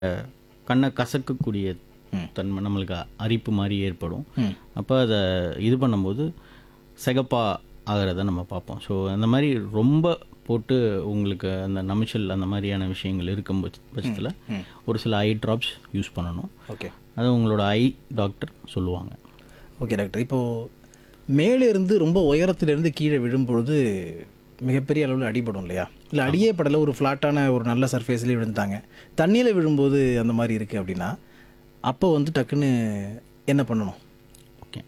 கண்ணை கசக்கக்கூடிய ம். தன்மை நம்மளுக்கு அரிப்பு மாதிரி ஏற்படும் ம். அப்போ அதை இது பண்ணும்போது சிகப்பா ஆகிறத நம்ம பார்ப்போம் ஸோ அந்த மாதிரி ரொம்ப போட்டு உங்களுக்கு அந்த நமிச்சல் அந்த மாதிரியான விஷயங்கள் இருக்கும் பட்ச பட்சத்தில் ம். ஒரு சில ஐ ட்ராப்ஸ் யூஸ் பண்ணணும் ஓகே அது உங்களோட ஐ டாக்டர் சொல்லுவாங்க ஓகே டாக்டர் இப்போது மேலே இருந்து ரொம்ப உயரத்திலிருந்து கீழே விழும்பொழுது மிகப்பெரிய அளவில் அடிபடும் இல்லையா இல்லை அடியே படலை ஒரு ஃப்ளாட்டான ஒரு நல்ல சர்ஃபேஸ்லேயே விழுந்துட்டாங்க தண்ணியில் விழும்போது அந்த மாதிரி இருக்குது அப்படின்னா அப்போ வந்து டக்குன்னு என்ன பண்ணணும் ஓகே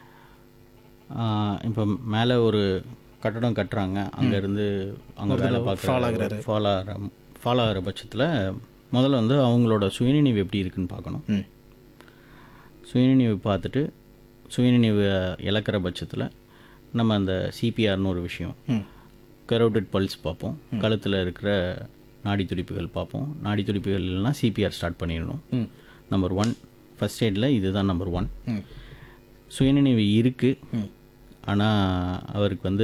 இப்போ மேலே ஒரு கட்டடம் கட்டுறாங்க அங்கேருந்து அங்கே வேலை fall பார்க்குற ஃபாலோ ஆகிற ஃபாலோ ஆகிற பட்சத்தில் முதல்ல வந்து அவங்களோட சுயநினைவு எப்படி இருக்குன்னு பார்க்கணும் ம் சுயநினைவு பார்த்துட்டு சுயநினைவு இழக்கிற பட்சத்தில் நம்ம அந்த சிபிஆர்னு ஒரு விஷயம் ம் கரோட்டட் பல்ஸ் பார்ப்போம் கழுத்தில் இருக்கிற நாடி துடிப்புகள் பார்ப்போம் நாடி துடிப்புகள் இல்லைன்னா சிபிஆர் ஸ்டார்ட் பண்ணிடணும் ம் நம்பர் ஒன் ஃபஸ்ட் எய்டில் இதுதான் நம்பர் ஒன் ம் சுயநினைவு இருக்குது ம் ஆனால் அவருக்கு வந்து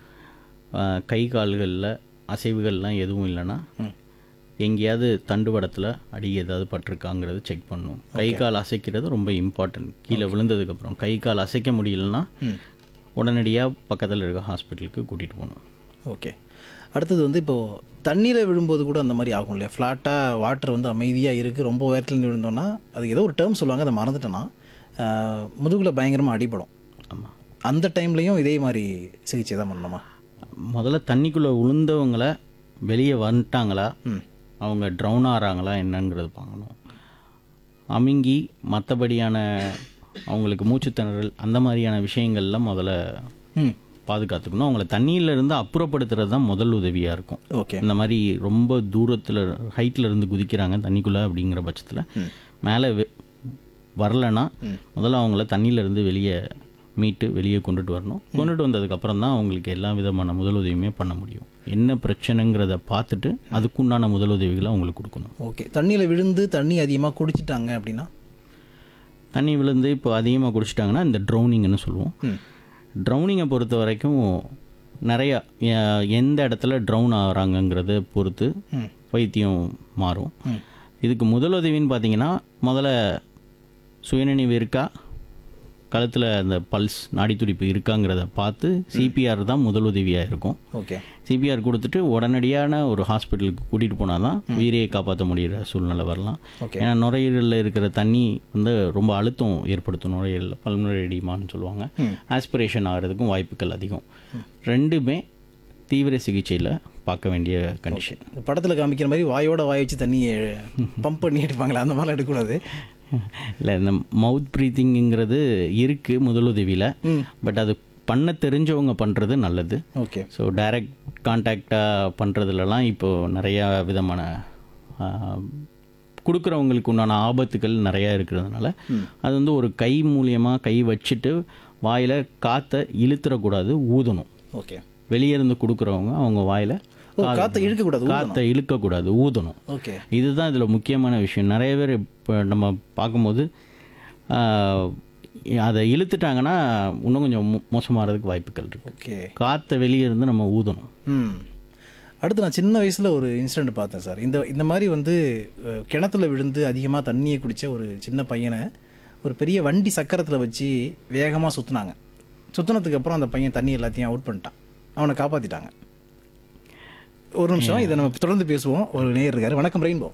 ஆ, கை கால்களில் அசைவுகள்லாம் எதுவும் இல்லைன்னா ம். எங்கேயாவது தண்டுவடத்தில் அடி ஏதாவது பட்டிருக்காங்கிறது செக் பண்ணணும் கை கால் அசைக்கிறது ரொம்ப இம்பார்ட்டன்ட் கீழே விழுந்ததுக்கப்புறம் கை கால் அசைக்க முடியலன்னா ம் உடனடியாக பக்கத்தில் இருக்க ஹாஸ்பிட்டலுக்கு கூட்டிகிட்டு போகணும் ஓகே அடுத்தது வந்து இப்போது தண்ணீரை விழும்போது கூட அந்த மாதிரி ஆகும் இல்லையா ஃப்ளாட்டாக வாட்டர் வந்து அமைதியாக இருக்குது ரொம்ப உயரத்துலேருந்து விழுந்தோன்னா அது ஏதோ ஒரு டேர்ம் சொல்லுவாங்க அதை மறந்துட்டேன்னா முதுகில் பயங்கரமாக அடிபடும் ஆமாம் அந்த டைம்லையும் இதே மாதிரி சிகிச்சை தான் பண்ணணுமா முதல்ல தண்ணிக்குள்ளே விழுந்தவங்கள வெளியே வந்துட்டாங்களா ம் அவங்க ட்ரௌன் ஆகிறாங்களா என்னங்கிறது பார்க்கணும் அமுங்கி மற்றபடியான அவங்களுக்கு மூச்சுத்திணறல் அந்த மாதிரியான விஷயங்கள்லாம் முதல்ல ம் பாதுகாத்துக்கணும் அவங்கள தண்ணியில இருந்து அப்புறப்படுத்துறது தான் முதல் உதவியாக இருக்கும் ஓகே இந்த மாதிரி ரொம்ப தூரத்தில் ஹைட்டில் இருந்து குதிக்கிறாங்க தண்ணிக்குள்ளே அப்படிங்கிற பட்சத்தில் மேலே வரலன்னா முதல்ல அவங்கள தண்ணியில இருந்து வெளியே மீட்டு வெளியே கொண்டுட்டு வரணும் கொண்டுட்டு வந்ததுக்கப்புறம் தான் அவங்களுக்கு எல்லா விதமான முதலுதவியுமே பண்ண முடியும் என்ன பிரச்சனைங்கிறத பார்த்துட்டு அதுக்குண்டான முதலுதவிகளை அவங்களுக்கு கொடுக்கணும் ஓகே தண்ணியில் விழுந்து தண்ணி அதிகமாக குடிச்சிட்டாங்க அப்படின்னா தண்ணி விழுந்து இப்போ அதிகமாக குடிச்சிட்டாங்கன்னா இந்த ட்ரௌனிங்னு சொல்லுவோம் ம் ட்ரௌனிங்கை பொறுத்த வரைக்கும் நிறையா எ- எந்த இடத்துல ட்ரௌன் ஆகிறாங்கங்கிறத பொறுத்து ம் வைத்தியம் மாறும் ம் இதுக்கு முதலுதவின்னு பார்த்தீங்கன்னா முதல்ல சுயநினைவு இருக்கா கழுத்தில் அந்த பல்ஸ் நாடி துடிப்பு இருக்காங்கிறத பார்த்து சிபிஆர் தான் முதலுதவியாக இருக்கும் ஓகே சிபிஆர் கொடுத்துட்டு உடனடியான ஒரு ஹாஸ்பிட்டலுக்கு கூட்டிகிட்டு போனால் தான் உயிரையை காப்பாற்ற முடிகிற சூழ்நிலை வரலாம் ஓகே ஏன்னா நுரையீரலில் இருக்கிற தண்ணி வந்து ரொம்ப அழுத்தம் ஏற்படுத்தும் நுரையீரலில் பல்முறை எடிமான்னு சொல்லுவாங்க ம். ஆஸ்பிரேஷன் ஆகிறதுக்கும் வாய்ப்புகள் அதிகம் ரெண்டுமே தீவிர சிகிச்சையில் பார்க்க வேண்டிய கண்டிஷன் இந்த படத்தில் காமிக்கிற மாதிரி வாயோட வாய் வச்சு தண்ணியை பம்ப் பண்ணி எடுப்பாங்களே அந்த மாதிரிலாம் எடுக்கக்கூடாது இல்லை இந்த மவுத் ப்ரீத்திங்கிறது இருக்குது முதலுதவியில் ம் பட் அது பண்ண தெரிஞ்சவங்க பண்ணுறது நல்லது ஓகே ஸோ டைரக்ட் கான்டாக்டாக பண்ணுறதுலலாம் இப்போது நிறையா விதமான கொடுக்குறவங்களுக்கு உண்டான ஆபத்துகள் நிறையா இருக்கிறதுனால அது வந்து ஒரு கை மூலியமாக கை வச்சுட்டு வாயில் காற்றை இழுத்துறக்கூடாது ஊதணும் ஓகே வெளியே இருந்து கொடுக்குறவங்க அவங்க வாயில் ஓ காற்றை இழுக்கக்கூடாது காற்றை இழுக்கக்கூடாது ஊதணும் ஓகே இதுதான் இதில் முக்கியமான விஷயம் நிறைய பேர் இப்போ நம்ம பார்க்கும்போது ஆஹ், அதை இழுத்துட்டாங்கன்னா இன்னும் கொஞ்சம் மோ- மோசமாகிறதுக்கு வாய்ப்புகள் இருக்குது ஓகே காற்றை வெளியே இருந்து நம்ம ஊதணும் ம் அடுத்து நான் சின்ன வயசில் ஒரு இன்சிடெண்ட் பார்த்தேன் சார் இந்த இந்த மாதிரி வந்து அஹ், கிணத்துல விழுந்து அதிகமாக தண்ணியை குடித்த ஒரு சின்ன பையனை ஒரு பெரிய வண்டி சக்கரத்தில் வச்சு வேகமாக சுற்றுனாங்க சுற்றுனதுக்கு அப்புறம் அந்த பையன் தண்ணி எல்லாத்தையும் அவுட் பண்ணிட்டான் அவனை காப்பாற்றிட்டாங்க ஒரு நிமிஷம் இதை நம்ம தொடர்ந்து பேசுவோம் ஒரு நேயர் இருக்காரு வணக்கம் ரெயின்போ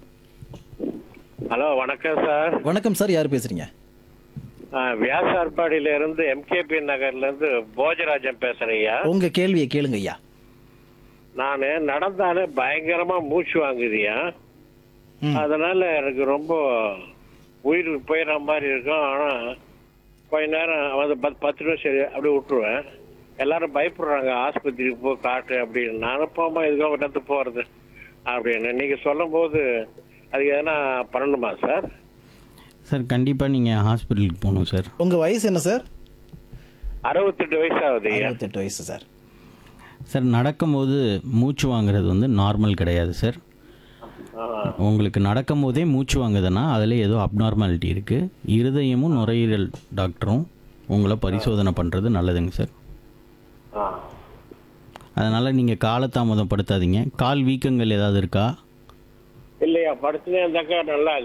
ஹலோ வணக்கம் சார் வணக்கம் சார் யார் பேசுகிறீங்க ஆ, வியாசார்பாடியில இருந்து எம்கேபி நகர்ல இருந்து போஜராஜன் பேசுறேன் ஐயா உங்கள் கேள்வியை கேளுங்க ஐயா நான் நடந்தாலே பயங்கரமா மூச்சு வாங்குதியா ம். அதனால எனக்கு ரொம்ப உயிர் போயிடுற மாதிரி இருக்கும் ஆனா கொஞ்ச நேரம் வந்து பத்து பத்து நிமிஷம் சரி அப்படியே விட்டுருவேன் எல்லாரும் பயப்படுறாங்க ஆஸ்பத்திரிக்கு போ காட்டு அப்படின்னு நானும் போமா இதுக்காக நடந்து போறது அப்படின்னு நீங்க சொல்லும் போது அதுக்கு எதனா பண்ணணுமா சார் சார் கண்டிப்பாக நீங்கள் ஹாஸ்பிட்டலுக்கு போகணும் சார் உங்கள் வயசு என்ன சார் அறுபத்தெட்டு வயசு ஆகுது ஐயா அறுபத்தெட்டு வயசு சார் சார் நடக்கும்போது மூச்சு வாங்குறது வந்து நார்மல் கிடையாது சார் ஆ. உங்களுக்கு நடக்கும்போதே மூச்சு வாங்குதுன்னா அதில் ஏதோ அப்நார்மாலிட்டி இருக்குது இருதயமும் நுரையீரல் டாக்டரும் உங்களை பரிசோதனை பண்ணுறது நல்லதுங்க சார் ஆ அதனால் நீங்கள் காலதாமதம் படுத்தாதீங்க கால் வீக்கங்கள் ஏதாவது இருக்கா இல்லையா படுத்துனே இருந்தாக்கா நல்லா